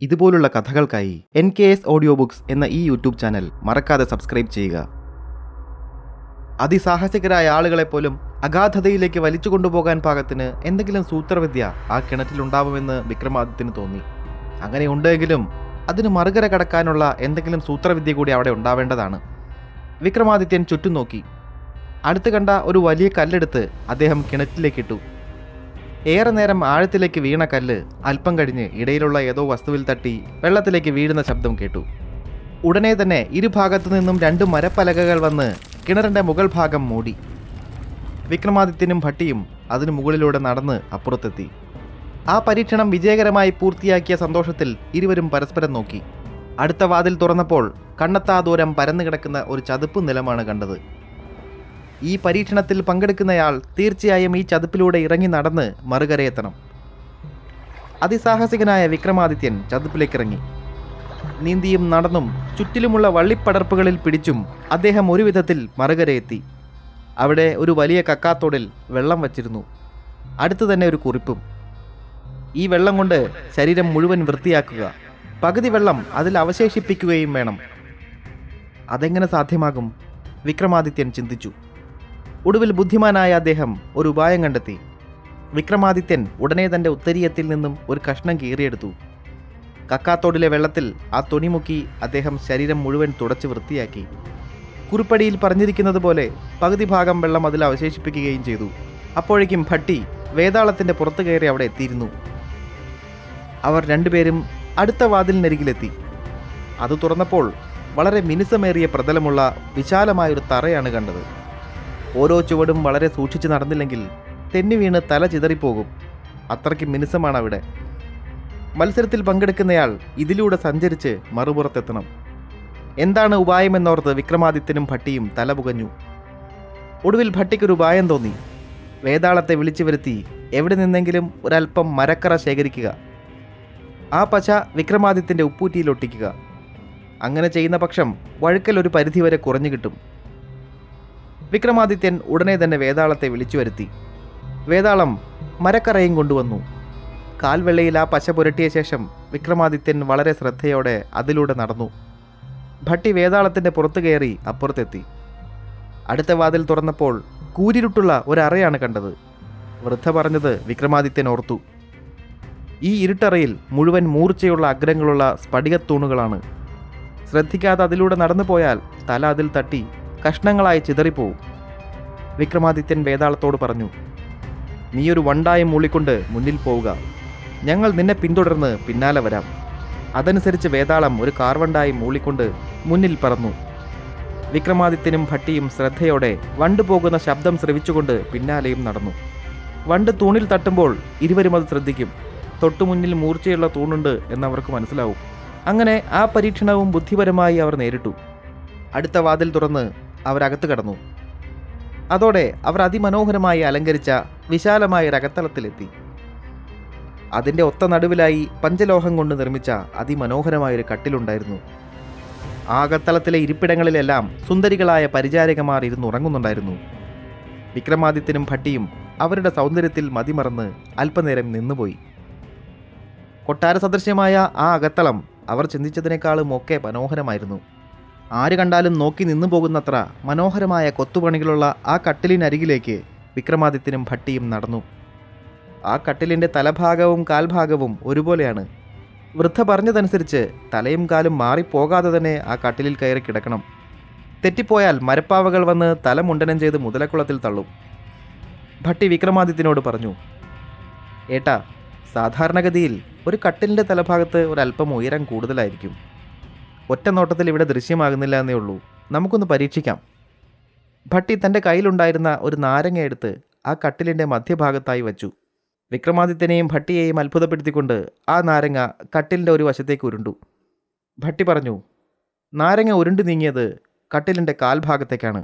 ഇതുപോലുള്ള കഥകൾക്കായി N K S audio books എന്ന ഈ യൂട്യൂബ് ചാനൽ മറക്കാതെ സബ്സ്ക്രൈബ് ചെയ്യുക അതിസാഹസികരായ ആളുകളെ പോലും അഗാധതയിലേക്ക് വലിച്ചു കൊണ്ടുപോകാൻ പാകത്തിന് എന്തെങ്കിലും സൂത്രവിദ്യ ആ കിണറ്റിലുണ്ടാവുമെന്ന് വിക്രമാദിത്യന് തോന്നി അങ്ങനെ ഉണ്ടെങ്കിലും അതിന് മറുകര കടക്കാനുള്ള എന്തെങ്കിലും സൂത്രവിദ്യ കൂടി അവിടെ ഉണ്ടാവേണ്ടതാണ് വിക്രമാദിത്യൻ ചുറ്റും നോക്കി അടുത്ത് കണ്ട ഒരു വലിയ കല്ലെടുത്ത് അദ്ദേഹം കിണറ്റിലേക്കിട്ടു ഏറെ നേരം ആഴത്തിലേക്ക് വീണ കല്ല് അല്പം കഴിഞ്ഞ് ഇടയിലുള്ള ഏതോ വസ്തുവിൽ തട്ടി വെള്ളത്തിലേക്ക് വീഴുന്ന ശബ്ദം കേട്ടു ഉടനെ തന്നെ ഇരുഭാഗത്തു നിന്നും രണ്ട് മരപ്പലകകൾ വന്ന് കിണറിന്റെ മുകൾ ഭാഗം മൂടി വിക്രമാദിത്യനും ഭട്ടിയും അതിനു മുകളിലൂടെ നടന്ന് അപ്പുറത്തെത്തി ആ പരീക്ഷണം വിജയകരമായി പൂർത്തിയാക്കിയ സന്തോഷത്തിൽ ഇരുവരും പരസ്പരം നോക്കി അടുത്ത വാതിൽ തുറന്നപ്പോൾ കണ്ണെത്താ ദൂരം പരന്നു കിടക്കുന്ന ഒരു ചതുപ്പ് നിലമാണ് കണ്ടത് ഈ പരീക്ഷണത്തിൽ പങ്കെടുക്കുന്നയാൾ തീർച്ചയായും ഈ ചതുപ്പിലൂടെ ഇറങ്ങി നടന്ന് മറുകരയെത്തണം അതിസാഹസികനായ വിക്രമാദിത്യൻ ചതുപ്പിലേക്കിറങ്ങി നീന്തിയും നടന്നും ചുറ്റിലുമുള്ള വള്ളിപ്പടർപ്പുകളിൽ പിടിച്ചും അദ്ദേഹം ഒരു വിധത്തിൽ മറുകരയെത്തി അവിടെ ഒരു വലിയ കക്കാത്തോടിൽ വെള്ളം വച്ചിരുന്നു അടുത്തു തന്നെ ഒരു കുറിപ്പും ഈ വെള്ളം കൊണ്ട് ശരീരം മുഴുവൻ വൃത്തിയാക്കുക പകുതി വെള്ളം അതിൽ അവശേഷിപ്പിക്കുകയും വേണം അതെങ്ങനെ സാധ്യമാകും വിക്രമാദിത്യൻ ചിന്തിച്ചു ഒടുവിൽ ബുദ്ധിമാനായ അദ്ദേഹം ഒരു ഉപായം കണ്ടെത്തി വിക്രമാദിത്യൻ ഉടനെ തൻ്റെ ഉത്തരീയത്തിൽ നിന്നും ഒരു കഷ്ണം കീറിയെടുത്തു കക്കാത്തോടിലെ വെള്ളത്തിൽ ആ തുണി മുക്കി അദ്ദേഹം ശരീരം മുഴുവൻ തുടച്ച് വൃത്തിയാക്കി കുറിപ്പടിയിൽ പറഞ്ഞിരിക്കുന്നത് പോലെ പകുതി ഭാഗം വെള്ളം അതിൽ അവശേഷിപ്പിക്കുകയും ചെയ്തു അപ്പോഴേക്കും ഭട്ടി വേതാളത്തിൻ്റെ പുറത്തു കയറി അവിടെ എത്തിയിരുന്നു അവർ രണ്ടുപേരും അടുത്ത വാതിലിനരികിലെത്തി അത് തുറന്നപ്പോൾ വളരെ മിനുസമേറിയ പ്രതലമുള്ള വിശാലമായൊരു തറയാണ് കണ്ടത് ഓരോ ചുവടും വളരെ സൂക്ഷിച്ച് നടന്നില്ലെങ്കിൽ തെന്നി വീണ് തല ചിതറിപ്പോകും അത്രയ്ക്ക് മിനുസമാണ് അവിടെ മത്സരത്തിൽ പങ്കെടുക്കുന്നയാൾ ഇതിലൂടെ സഞ്ചരിച്ച് മറുപുറത്തെത്തണം എന്താണ് ഉപായമെന്നോർത്ത് വിക്രമാദിത്യനും ഭട്ടിയും തല പുകഞ്ഞു ഒടുവിൽ ഭട്ടിക്കൊരു ഉപായം തോന്നി വേതാളത്തെ വിളിച്ചു വരുത്തി എവിടെ നിന്നെങ്കിലും ഒരല്പം മരക്കറ ശേഖരിക്കുക ആ പശ വിക്രമാദിത്യൻ്റെ ഉപ്പൂറ്റിയിൽ ഒട്ടിക്കുക അങ്ങനെ ചെയ്യുന്ന പക്ഷം വഴുക്കൽ ഒരു പരിധിവരെ കുറഞ്ഞു കിട്ടും വിക്രമാദിത്യൻ ഉടനെ തന്നെ വേതാളത്തെ വിളിച്ചു വരുത്തി വേതാളം മരക്കറയും കൊണ്ടുവന്നു കാൽവെള്ളയിൽ ആ പശ പുരട്ടിയ ശേഷം വിക്രമാദിത്യൻ വളരെ ശ്രദ്ധയോടെ അതിലൂടെ നടന്നു ഭട്ടി വേതാളത്തിൻ്റെ പുറത്തു കയറി അപ്പുറത്തെത്തി അടുത്ത വാതിൽ തുറന്നപ്പോൾ കൂരിരുട്ടുള്ള ഒരറയാണ് കണ്ടത് വൃദ്ധ പറഞ്ഞത് വിക്രമാദിത്യൻ ഓർത്തു ഈ ഇരുട്ടറയിൽ മുഴുവൻ മൂർച്ചയുള്ള അഗ്രങ്ങളുള്ള സ്ഫടികത്തൂണുകളാണ് ശ്രദ്ധിക്കാതെ അതിലൂടെ നടന്നു പോയാൽ തല അതിൽ തട്ടി കഷ്ണങ്ങളായി ചിതറിപ്പോവും വിക്രമാദിത്യൻ വേതാളത്തോട് പറഞ്ഞു നീയൊരു വണ്ടായം മൂളിക്കൊണ്ട് മുന്നിൽ പോവുക ഞങ്ങൾ നിന്നെ പിന്തുടർന്ന് പിന്നാലെ വരാം അതനുസരിച്ച് വേതാളം ഒരു കാർവണ്ടായി മൂളിക്കൊണ്ട് മുന്നിൽ പറന്നു വിക്രമാദിത്യനും ഭട്ടിയും ശ്രദ്ധയോടെ വണ്ട് പോകുന്ന ശബ്ദം ശ്രവിച്ചുകൊണ്ട് പിന്നാലെയും നടന്നു വണ്ട് തൂണിൽ തട്ടുമ്പോൾ ഇരുവരും അത് ശ്രദ്ധിക്കും തൊട്ടുമുന്നിൽ മൂർച്ചയുള്ള തൂണുണ്ട് എന്നവർക്ക് മനസ്സിലാവും അങ്ങനെ ആ പരീക്ഷണവും ബുദ്ധിപരമായി അവർ നേരിട്ടു അടുത്ത വാതിൽ തുറന്ന് അവരകത്ത് കടന്നു അതോടെ അവർ അതിമനോഹരമായി അലങ്കരിച്ച വിശാലമായ രകത്തളത്തിലെത്തി അതിൻ്റെ ഒത്ത നടുവിലായി പഞ്ചലോഹം കൊണ്ട് നിർമ്മിച്ച അതിമനോഹരമായൊരു കട്ടിലുണ്ടായിരുന്നു ആ അകത്തളത്തിലെ ഇരിപ്പിടങ്ങളിലെല്ലാം സുന്ദരികളായ പരിചാരകമാർ ഇരുന്നുറങ്ങുന്നുണ്ടായിരുന്നു വിക്രമാദിത്യനും ഭട്ടിയും അവരുടെ സൗന്ദര്യത്തിൽ മതിമറന്ന് അല്പനേരം നിന്നുപോയി കൊട്ടാര സദൃശ്യമായ ആ അകത്തളം അവർ ചിന്തിച്ചതിനേക്കാളും ഒക്കെ മനോഹരമായിരുന്നു ആര് കണ്ടാലും നോക്കി നിന്നു പോകുന്നത്ര മനോഹരമായ കൊത്തുപണികളുള്ള ആ കട്ടിലിനരികിലേക്ക് വിക്രമാദിത്യനും ഭട്ടിയും നടന്നു ആ കട്ടിലിൻ്റെ തലഭാഗവും കാൽഭാഗവും ഒരുപോലെയാണ് വൃദ്ധ പറഞ്ഞതനുസരിച്ച് തലയും കാലും മാറിപ്പോകാതെ തന്നെ ആ കട്ടിലിൽ കയറി കിടക്കണം തെറ്റിപ്പോയാൽ മരപ്പാവകൾ വന്ന് തല മുണ്ടനം ചെയ്ത് മുതലക്കുളത്തിൽ തള്ളും ഭട്ടി വിക്രമാദിത്യനോട് പറഞ്ഞു ഏട്ടാ സാധാരണഗതിയിൽ ഒരു കട്ടിലിൻ്റെ തലഭാഗത്ത് ഒരല്പം ഉയരം കൂടുതലായിരിക്കും ഒറ്റ നോട്ടത്തിൽ ഇവിടെ ദൃശ്യമാകുന്നില്ല എന്നേ ഉള്ളൂ നമുക്കൊന്ന് പരീക്ഷിക്കാം ഭട്ടി തൻ്റെ കയ്യിലുണ്ടായിരുന്ന ഒരു നാരങ്ങ എടുത്ത് ആ കട്ടിലിൻ്റെ മധ്യഭാഗത്തായി വച്ചു വിക്രമാദിത്യനെയും ഭട്ടിയെയും അത്ഭുതപ്പെടുത്തിക്കൊണ്ട് ആ നാരങ്ങ കട്ടിലിൻ്റെ ഒരു വശത്തേക്ക് ഉരുണ്ടു ഭട്ടി പറഞ്ഞു നാരങ്ങ ഉരുണ്ടു നീങ്ങിയത് കട്ടിലിൻ്റെ കാൽഭാഗത്തേക്കാണ്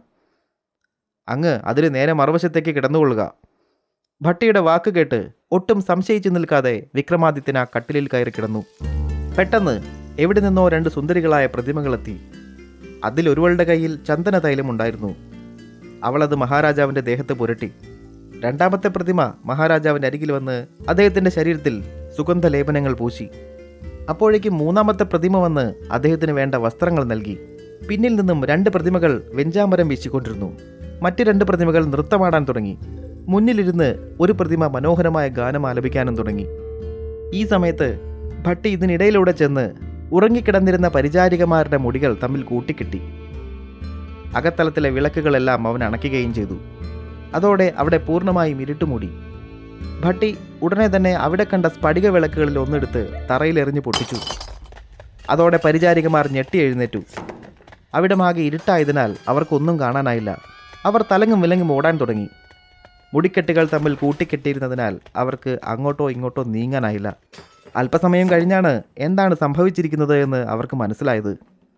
അങ്ങ് അതിന് നേരെ മറുവശത്തേക്ക് കിടന്നുകൊള്ളുക ഭട്ടിയുടെ വാക്ക് കേട്ട് ഒട്ടും സംശയിച്ചു നിൽക്കാതെ വിക്രമാദിത്യൻ ആ കട്ടിലിൽ കയറി കിടന്നു പെട്ടെന്ന് എവിടെ നിന്നോ രണ്ട് സുന്ദരികളായ പ്രതിമകളെത്തി അതിലൊരുവളുടെ കയ്യിൽ ചന്ദന തൈലം ഉണ്ടായിരുന്നു അവളത് മഹാരാജാവിൻ്റെ ദേഹത്ത് പുരട്ടി രണ്ടാമത്തെ പ്രതിമ മഹാരാജാവിൻ്റെ അരികിൽ വന്ന് അദ്ദേഹത്തിൻ്റെ ശരീരത്തിൽ സുഗന്ധ ലേപനങ്ങൾ പൂശി അപ്പോഴേക്കും മൂന്നാമത്തെ പ്രതിമ വന്ന് അദ്ദേഹത്തിന് വേണ്ട വസ്ത്രങ്ങൾ നൽകി പിന്നിൽ നിന്നും രണ്ട് പ്രതിമകൾ വെഞ്ചാമരം വീശിക്കൊണ്ടിരുന്നു മറ്റ് രണ്ട് പ്രതിമകൾ നൃത്തമാടാൻ തുടങ്ങി മുന്നിലിരുന്ന് ഒരു പ്രതിമ മനോഹരമായ ഗാനം ആലപിക്കാനും തുടങ്ങി ഈ സമയത്ത് ഭട്ടി ഇതിനിടയിലൂടെ ചെന്ന് ഉറങ്ങിക്കിടന്നിരുന്ന പരിചാരികമാരുടെ മുടികൾ തമ്മിൽ കൂട്ടിക്കെട്ടി അകത്തളത്തിലെ വിളക്കുകളെല്ലാം അവൻ അണയ്ക്കുകയും ചെയ്തു അതോടെ അവിടെ പൂർണ്ണമായും ഇരുട്ടുമൂടി ഭട്ടി ഉടനെ തന്നെ അവിടെ കണ്ട സ്ഫടിക വിളക്കുകളിൽ ഒന്നെടുത്ത് തറയിലെറിഞ്ഞ് പൊട്ടിച്ചു അതോടെ പരിചാരികമാർ ഞെട്ടി എഴുന്നേറ്റു അവിടമാകെ ഇരുട്ടായതിനാൽ അവർക്കൊന്നും കാണാനായില്ല അവർ തലങ്ങും വിലങ്ങും ഓടാൻ തുടങ്ങി മുടിക്കെട്ടുകൾ തമ്മിൽ കൂട്ടിക്കെട്ടിയിരുന്നതിനാൽ അവർക്ക് അങ്ങോട്ടോ ഇങ്ങോട്ടോ നീങ്ങാനായില്ല അല്പസമയം കഴിഞ്ഞാണ് എന്താണ് സംഭവിച്ചിരിക്കുന്നത് എന്ന് അവർക്ക് മനസ്സിലായത്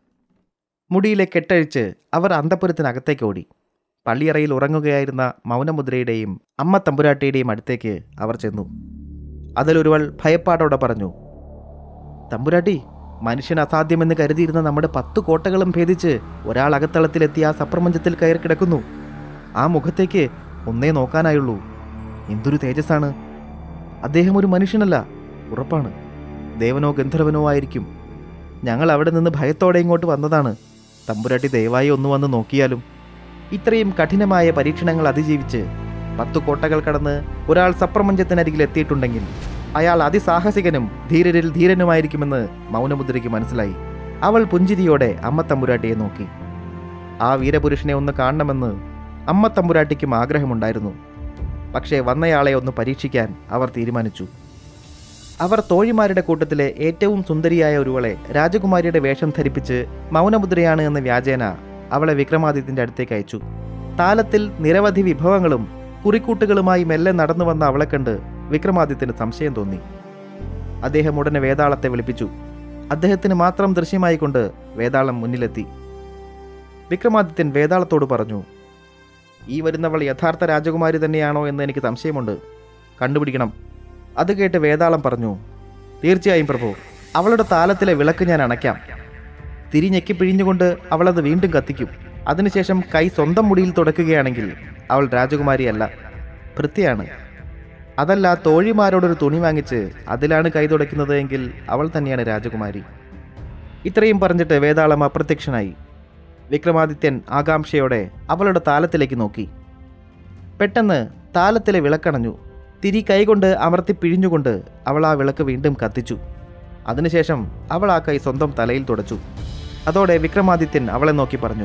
മുടിയിലെ കെട്ടഴിച്ച് അവർ അന്തപുരത്തിനകത്തേക്ക് ഓടി പള്ളിയറയിൽ ഉറങ്ങുകയായിരുന്ന മൗനമുദ്രയുടെയും അമ്മ തമ്പുരാട്ടിയുടെയും അടുത്തേക്ക് അവർ ചെന്നു അതിലൊരുവൾ ഭയപ്പാടോടെ പറഞ്ഞു തമ്പുരാട്ടി മനുഷ്യൻ അസാധ്യമെന്ന് കരുതിയിരുന്ന നമ്മുടെ പത്ത് കോട്ടകളും ഭേദിച്ച് ഒരാൾ അകത്തളത്തിലെത്തി ആ സപ്രപഞ്ചത്തിൽ കയറി കിടക്കുന്നു ആ മുഖത്തേക്ക് ഒന്നേ നോക്കാനായുള്ളൂ എന്തൊരു തേജസ്സാണ് അദ്ദേഹം ഒരു മനുഷ്യനല്ല ഉറപ്പാണ് ദേവനോ ഗന്ധർവനോ ആയിരിക്കും ഞങ്ങൾ അവിടെ നിന്ന് ഭയത്തോടെ ഇങ്ങോട്ട് വന്നതാണ് തമ്പുരാട്ടി ദയവായി ഒന്ന് വന്ന് നോക്കിയാലും ഇത്രയും കഠിനമായ പരീക്ഷണങ്ങൾ അതിജീവിച്ച് പത്തു കോട്ടകൾ കടന്ന് ഒരാൾ സപ്രപഞ്ചത്തിനരികിൽ എത്തിയിട്ടുണ്ടെങ്കിൽ അയാൾ അതിസാഹസികനും ധീരരിൽ ധീരനുമായിരിക്കുമെന്ന് മൗനമുദ്രയ്ക്ക് മനസ്സിലായി അവൾ പുഞ്ചിരിയോടെ അമ്മ തമ്പുരാട്ടിയെ നോക്കി ആ വീരപുരുഷനെ ഒന്ന് കാണണമെന്ന് അമ്മ തമ്പുരാട്ടിക്കും ആഗ്രഹമുണ്ടായിരുന്നു പക്ഷേ വന്നയാളെ ഒന്ന് പരീക്ഷിക്കാൻ അവർ തീരുമാനിച്ചു അവർ തോഴിമാരുടെ കൂട്ടത്തിലെ ഏറ്റവും സുന്ദരിയായ ഒരുവളെ രാജകുമാരിയുടെ വേഷം ധരിപ്പിച്ച് മൗനമുദ്രയാണ് എന്ന വ്യാജേന അവളെ വിക്രമാദിത്യന്റെ അടുത്തേക്ക് അയച്ചു താലത്തിൽ നിരവധി വിഭവങ്ങളും കുറിക്കൂട്ടുകളുമായി മെല്ലെ നടന്നു വന്ന അവളെ കണ്ട് വിക്രമാദിത്യന് സംശയം തോന്നി അദ്ദേഹം ഉടനെ വേതാളത്തെ വിളിപ്പിച്ചു അദ്ദേഹത്തിന് മാത്രം ദൃശ്യമായിക്കൊണ്ട് വേതാളം മുന്നിലെത്തി വിക്രമാദിത്യൻ വേതാളത്തോട് പറഞ്ഞു ഈ വരുന്നവൾ യഥാർത്ഥ രാജകുമാരി തന്നെയാണോ എന്ന് എനിക്ക് സംശയമുണ്ട് കണ്ടുപിടിക്കണം അത് കേട്ട് വേതാളം പറഞ്ഞു തീർച്ചയായും പ്രഭു അവളുടെ താലത്തിലെ വിളക്ക് ഞാൻ അണയ്ക്കാം തിരിഞ്ഞെക്കി പിഴിഞ്ഞുകൊണ്ട് അവളത് വീണ്ടും കത്തിക്കും അതിനുശേഷം കൈ സ്വന്തം മുടിയിൽ തുടക്കുകയാണെങ്കിൽ അവൾ രാജകുമാരിയല്ല ഭൃത്യയാണ് അതല്ല തോഴിമാരോടൊരു തുണി വാങ്ങിച്ച് അതിലാണ് കൈ തുടയ്ക്കുന്നത് എങ്കിൽ അവൾ തന്നെയാണ് രാജകുമാരി ഇത്രയും പറഞ്ഞിട്ട് വേതാളം അപ്രത്യക്ഷനായി വിക്രമാദിത്യൻ ആകാംക്ഷയോടെ അവളുടെ താലത്തിലേക്ക് നോക്കി പെട്ടെന്ന് താലത്തിലെ വിളക്കണഞ്ഞു തിരി കൈകൊണ്ട് അമർത്തി പിഴിഞ്ഞുകൊണ്ട് അവൾ ആ വിളക്ക് വീണ്ടും കത്തിച്ചു അതിനുശേഷം അവൾ ആ കൈ സ്വന്തം തലയിൽ തുടച്ചു അതോടെ വിക്രമാദിത്യൻ അവളെ നോക്കി പറഞ്ഞു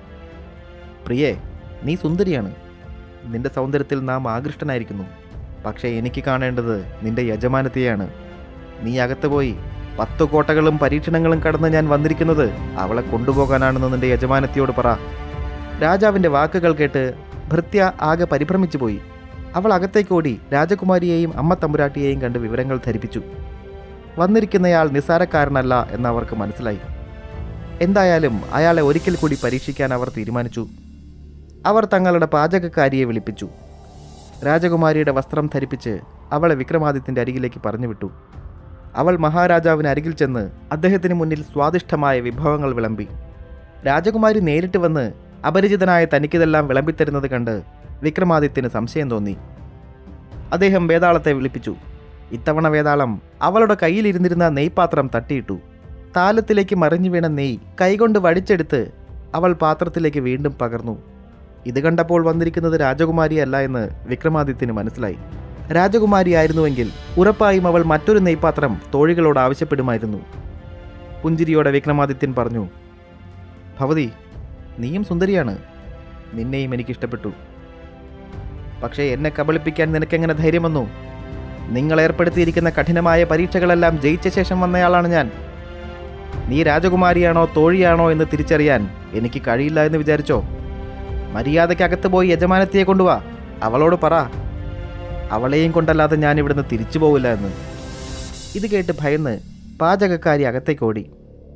പ്രിയേ നീ സുന്ദരിയാണ് നിന്റെ സൗന്ദര്യത്തിൽ നാം ആകൃഷ്ടനായിരിക്കുന്നു പക്ഷേ എനിക്ക് കാണേണ്ടത് നിന്റെ യജമാനത്തെയാണ് നീ അകത്ത് പോയി പത്ത് കോട്ടകളും പരീക്ഷണങ്ങളും കടന്ന് ഞാൻ വന്നിരിക്കുന്നത് അവളെ കൊണ്ടുപോകാനാണെന്ന് നിന്റെ യജമാനത്തിയോട് പറ രാജാവിൻ്റെ വാക്കുകൾ കേട്ട് ഭൃത്യ ആകെ പരിഭ്രമിച്ചു പോയി അവൾ അകത്തേക്ക് ഓടി രാജകുമാരിയെയും അമ്മ തമ്പുരാട്ടിയെയും കണ്ട് വിവരങ്ങൾ ധരിപ്പിച്ചു വന്നിരിക്കുന്നയാൾ നിസ്സാരക്കാരനല്ല എന്ന് അവർക്ക് മനസ്സിലായി എന്തായാലും അയാളെ ഒരിക്കൽ കൂടി പരീക്ഷിക്കാൻ അവർ തീരുമാനിച്ചു അവർ തങ്ങളുടെ പാചകക്കാരിയെ വിളിപ്പിച്ചു രാജകുമാരിയുടെ വസ്ത്രം ധരിപ്പിച്ച് അവളെ വിക്രമാദിത്യൻ്റെ അരികിലേക്ക് പറഞ്ഞുവിട്ടു അവൾ മഹാരാജാവിന് അരികിൽ ചെന്ന് അദ്ദേഹത്തിന് മുന്നിൽ സ്വാദിഷ്ടമായ വിഭവങ്ങൾ വിളമ്പി രാജകുമാരി നേരിട്ട് വന്ന് അപരിചിതനായ തനിക്കിതെല്ലാം വിളമ്പിത്തരുന്നത് കണ്ട് വിക്രമാദിത്യന് സംശയം തോന്നി അദ്ദേഹം വേതാളത്തെ വിളിപ്പിച്ചു ഇത്തവണ വേതാളം അവളുടെ കയ്യിലിരുന്നിരുന്ന നെയ്പാത്രം തട്ടിയിട്ടു താലത്തിലേക്ക് മറിഞ്ഞു വീണ നെയ് കൈകൊണ്ട് വടിച്ചെടുത്ത് അവൾ പാത്രത്തിലേക്ക് വീണ്ടും പകർന്നു ഇത് കണ്ടപ്പോൾ വന്നിരിക്കുന്നത് രാജകുമാരിയല്ല എന്ന് വിക്രമാദിത്യന് മനസ്സിലായി രാജകുമാരിയായിരുന്നുവെങ്കിൽ ഉറപ്പായും അവൾ മറ്റൊരു നെയ്പാത്രം തോഴികളോട് ആവശ്യപ്പെടുമായിരുന്നു പുഞ്ചിരിയോടെ വിക്രമാദിത്യൻ പറഞ്ഞു ഭവതി നീയും സുന്ദരിയാണ് നിന്നെയും എനിക്കിഷ്ടപ്പെട്ടു പക്ഷേ എന്നെ കബളിപ്പിക്കാൻ നിനക്കെങ്ങനെ ധൈര്യം വന്നു നിങ്ങൾ ഏർപ്പെടുത്തിയിരിക്കുന്ന കഠിനമായ പരീക്ഷകളെല്ലാം ജയിച്ച ശേഷം വന്നയാളാണ് ഞാൻ നീ രാജകുമാരിയാണോ തോഴിയാണോ എന്ന് തിരിച്ചറിയാൻ എനിക്ക് കഴിയില്ല എന്ന് വിചാരിച്ചോ മര്യാദയ്ക്കകത്ത് പോയി യജമാനത്തിയെ കൊണ്ടുവാ അവളോട് പറ അവളെയും കൊണ്ടല്ലാതെ ഞാൻ ഇവിടുന്ന് തിരിച്ചു പോവില്ല എന്ന് ഇത് കേട്ട് ഭയന്ന് പാചകക്കാരി അകത്തേക്ക് ഓടി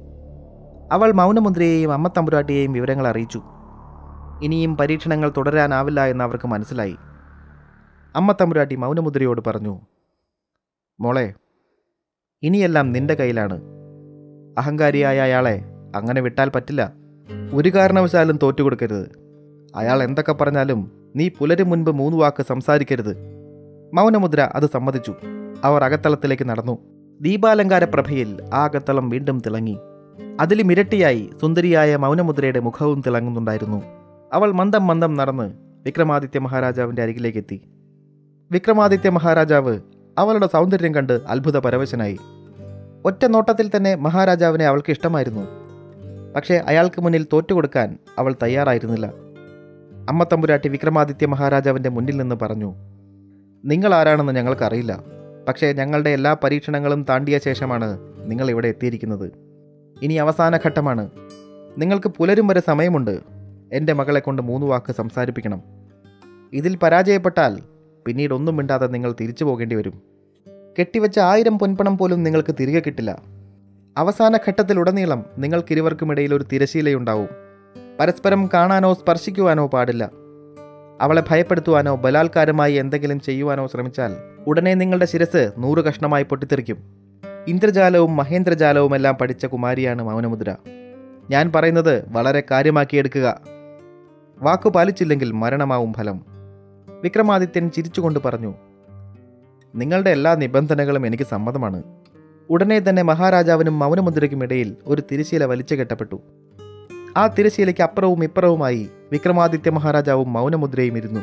അവൾ മൗനമുദ്രയെയും അമ്മ തമ്പുരാട്ടിയെയും വിവരങ്ങൾ അറിയിച്ചു ഇനിയും പരീക്ഷണങ്ങൾ തുടരാനാവില്ല എന്ന് അവർക്ക് മനസ്സിലായി അമ്മ തമ്പുരാട്ടി മൗനമുദ്രയോട് പറഞ്ഞു മോളെ ഇനിയെല്ലാം നിന്റെ കയ്യിലാണ് അഹങ്കാരിയായ അയാളെ അങ്ങനെ വിട്ടാൽ പറ്റില്ല ഒരു കാരണവശാലും തോറ്റുകൊടുക്കരുത് അയാൾ എന്തൊക്കെ പറഞ്ഞാലും നീ പുലരും മുൻപ് മൂന്ന് വാക്ക് സംസാരിക്കരുത് മൗനമുദ്ര അത് സമ്മതിച്ചു അവർ അകത്തളത്തിലേക്ക് നടന്നു ദീപാലങ്കാര പ്രഭയിൽ ആകത്തളം വീണ്ടും തിളങ്ങി അതിലും ഇരട്ടിയായി സുന്ദരിയായ മൗനമുദ്രയുടെ മുഖവും തിളങ്ങുന്നുണ്ടായിരുന്നു അവൾ മന്ദം മന്ദം നടന്ന് വിക്രമാദിത്യ മഹാരാജാവിൻ്റെ അരികിലേക്കെത്തി വിക്രമാദിത്യ മഹാരാജാവ് അവളുടെ സൗന്ദര്യം കണ്ട് അത്ഭുത പരവശനായി ഒറ്റ നോട്ടത്തിൽ തന്നെ മഹാരാജാവിനെ അവൾക്ക് ഇഷ്ടമായിരുന്നു പക്ഷേ അയാൾക്ക് മുന്നിൽ തോറ്റുകൊടുക്കാൻ അവൾ തയ്യാറായിരുന്നില്ല അമ്മ തമ്പുരാട്ടി വിക്രമാദിത്യ മഹാരാജാവിൻ്റെ മുന്നിൽ നിന്ന് പറഞ്ഞു നിങ്ങൾ ആരാണെന്ന് ഞങ്ങൾക്കറിയില്ല പക്ഷേ ഞങ്ങളുടെ എല്ലാ പരീക്ഷണങ്ങളും താണ്ടിയ ശേഷമാണ് നിങ്ങൾ ഇവിടെ എത്തിയിരിക്കുന്നത് ഇനി അവസാന ഘട്ടമാണ് നിങ്ങൾക്ക് പുലരും വരെ സമയമുണ്ട് എൻ്റെ മകളെ കൊണ്ട് മൂന്ന് വാക്ക് സംസാരിപ്പിക്കണം ഇതിൽ പരാജയപ്പെട്ടാൽ പിന്നീട് ഒന്നും മിണ്ടാതെ നിങ്ങൾ തിരിച്ചു പോകേണ്ടി വരും കെട്ടിവെച്ച ആയിരം പൊൻപണം പോലും നിങ്ങൾക്ക് തിരികെ കിട്ടില്ല അവസാന ഘട്ടത്തിലുടനീളം നിങ്ങൾക്കിരുവർക്കുമിടയിൽ ഒരു തിരശീലയുണ്ടാവും പരസ്പരം കാണാനോ സ്പർശിക്കുവാനോ പാടില്ല അവളെ ഭയപ്പെടുത്തുവാനോ ബലാത്കാരമായി എന്തെങ്കിലും ചെയ്യുവാനോ ശ്രമിച്ചാൽ ഉടനെ നിങ്ങളുടെ ശിരസ് നൂറ് കഷ്ണമായി പൊട്ടിത്തെറിക്കും ഇന്ദ്രജാലവും മഹേന്ദ്രജാലവും എല്ലാം പഠിച്ച കുമാരിയാണ് മൗനമുദ്ര ഞാൻ പറയുന്നത് വളരെ കാര്യമാക്കിയെടുക്കുക വാക്കു പാലിച്ചില്ലെങ്കിൽ മരണമാവും ഫലം വിക്രമാദിത്യൻ ചിരിച്ചുകൊണ്ട് പറഞ്ഞു നിങ്ങളുടെ എല്ലാ നിബന്ധനകളും എനിക്ക് സമ്മതമാണ് ഉടനെ തന്നെ മഹാരാജാവിനും മൗനമുദ്രയ്ക്കും ഇടയിൽ ഒരു തിരശീല വലിച്ചു കെട്ടപ്പെട്ടു ആ തിരശീലയ്ക്ക് അപ്പുറവും ഇപ്പുറവുമായി വിക്രമാദിത്യ മഹാരാജാവും മൗനമുദ്രയും ഇരുന്നു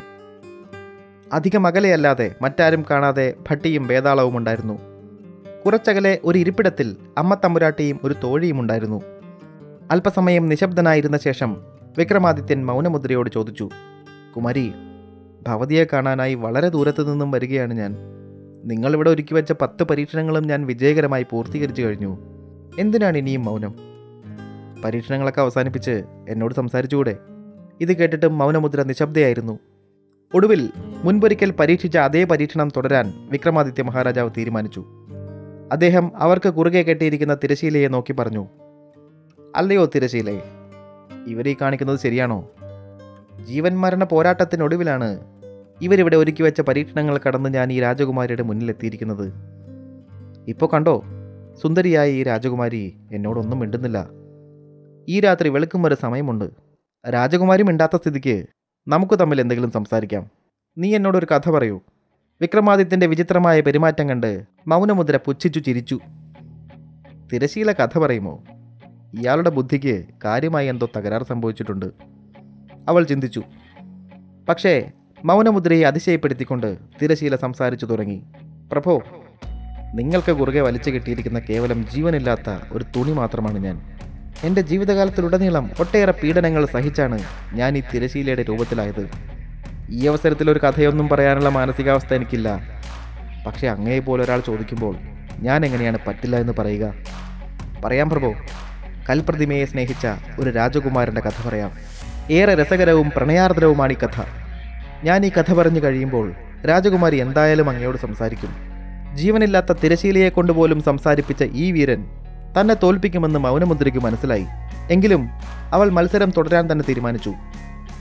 അധികം അകലെയല്ലാതെ മറ്റാരും കാണാതെ ഭട്ടിയും വേതാളവും ഉണ്ടായിരുന്നു കുറച്ചകലെ ഒരു ഇരിപ്പിടത്തിൽ അമ്മ തമ്പുരാട്ടിയും ഒരു തോഴിയും ഉണ്ടായിരുന്നു അല്പസമയം നിശബ്ദനായിരുന്ന ശേഷം വിക്രമാദിത്യൻ മൗനമുദ്രയോട് ചോദിച്ചു കുമാരി ഭവതിയെ കാണാനായി വളരെ ദൂരത്തു നിന്നും വരികയാണ് ഞാൻ നിങ്ങളിവിടെ ഒരുക്കി വെച്ച പത്ത് പരീക്ഷണങ്ങളും ഞാൻ വിജയകരമായി പൂർത്തീകരിച്ചു കഴിഞ്ഞു എന്തിനാണ് ഇനിയും മൗനം പരീക്ഷണങ്ങളൊക്കെ അവസാനിപ്പിച്ച് എന്നോട് സംസാരിച്ചുകൂടെ ഇത് കേട്ടിട്ടും മൗനമുദ്ര നിശബ്ദയായിരുന്നു ഒടുവിൽ മുൻപൊരിക്കൽ പരീക്ഷിച്ച അതേ പരീക്ഷണം തുടരാൻ വിക്രമാദിത്യ മഹാരാജാവ് തീരുമാനിച്ചു അദ്ദേഹം അവർക്ക് കുറുകെ കെട്ടിയിരിക്കുന്ന തിരശീലയെ നോക്കി പറഞ്ഞു അല്ലയോ തിരശീലയെ ഇവരീ കാണിക്കുന്നത് ശരിയാണോ ജീവൻ മരണ പോരാട്ടത്തിനൊടുവിലാണ് ഇവരിവിടെ ഒരുക്കി വെച്ച പരീക്ഷണങ്ങൾ കടന്ന് ഞാൻ ഈ രാജകുമാരിയുടെ മുന്നിലെത്തിയിരിക്കുന്നത് ഇപ്പോൾ കണ്ടോ സുന്ദരിയായ ഈ രാജകുമാരി എന്നോടൊന്നും മിണ്ടുന്നില്ല ഈ രാത്രി വെളുക്കും വരെ സമയമുണ്ട് രാജകുമാരി മിണ്ടാത്ത സ്ഥിതിക്ക് നമുക്ക് തമ്മിൽ എന്തെങ്കിലും സംസാരിക്കാം നീ എന്നോടൊരു കഥ പറയൂ വിക്രമാദിത്യൻ്റെ വിചിത്രമായ പെരുമാറ്റം കണ്ട് മൗനമുദ്ര പുച്ഛിച്ചു ചിരിച്ചു തിരശീല കഥ പറയുമോ ഇയാളുടെ ബുദ്ധിക്ക് കാര്യമായി എന്തോ തകരാർ സംഭവിച്ചിട്ടുണ്ട് അവൾ ചിന്തിച്ചു പക്ഷേ മൗനമുദ്രയെ അതിശയപ്പെടുത്തിക്കൊണ്ട് തിരശീല സംസാരിച്ചു തുടങ്ങി പ്രഭോ നിങ്ങൾക്ക് കുറുകെ വലിച്ചു കെട്ടിയിരിക്കുന്ന കേവലം ജീവനില്ലാത്ത ഒരു തുണി മാത്രമാണ് ഞാൻ എൻ്റെ ജീവിതകാലത്തിലുടനീളം ഒട്ടേറെ പീഡനങ്ങൾ സഹിച്ചാണ് ഞാൻ ഈ തിരശീലയുടെ രൂപത്തിലായത് ഈ അവസരത്തിൽ ഒരു കഥയൊന്നും പറയാനുള്ള മാനസികാവസ്ഥ എനിക്കില്ല പക്ഷേ അങ്ങയെ പോലെ ഒരാൾ ചോദിക്കുമ്പോൾ ഞാൻ എങ്ങനെയാണ് പറ്റില്ല എന്ന് പറയുക പറയാം പ്രഭു കൽപ്രതിമയെ സ്നേഹിച്ച ഒരു രാജകുമാരൻ്റെ കഥ പറയാം ഏറെ രസകരവും പ്രണയാർദ്രവുമാണ് ഈ കഥ ഞാൻ ഈ കഥ പറഞ്ഞു കഴിയുമ്പോൾ രാജകുമാരി എന്തായാലും അങ്ങയോട് സംസാരിക്കും ജീവനില്ലാത്ത തിരശീലയെ കൊണ്ടുപോലും സംസാരിപ്പിച്ച ഈ വീരൻ തന്നെ തോൽപ്പിക്കുമെന്ന് മൗനമുദ്രയ്ക്ക് മനസ്സിലായി എങ്കിലും അവൾ മത്സരം തുടരാൻ തന്നെ തീരുമാനിച്ചു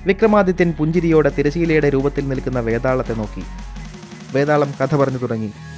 വിക്രമാദിത്യൻ പുഞ്ചിരിയോടെ തിരശീലയുടെ രൂപത്തിൽ നിൽക്കുന്ന വേതാളത്തെ നോക്കി വേതാളം കഥ പറഞ്ഞു തുടങ്ങി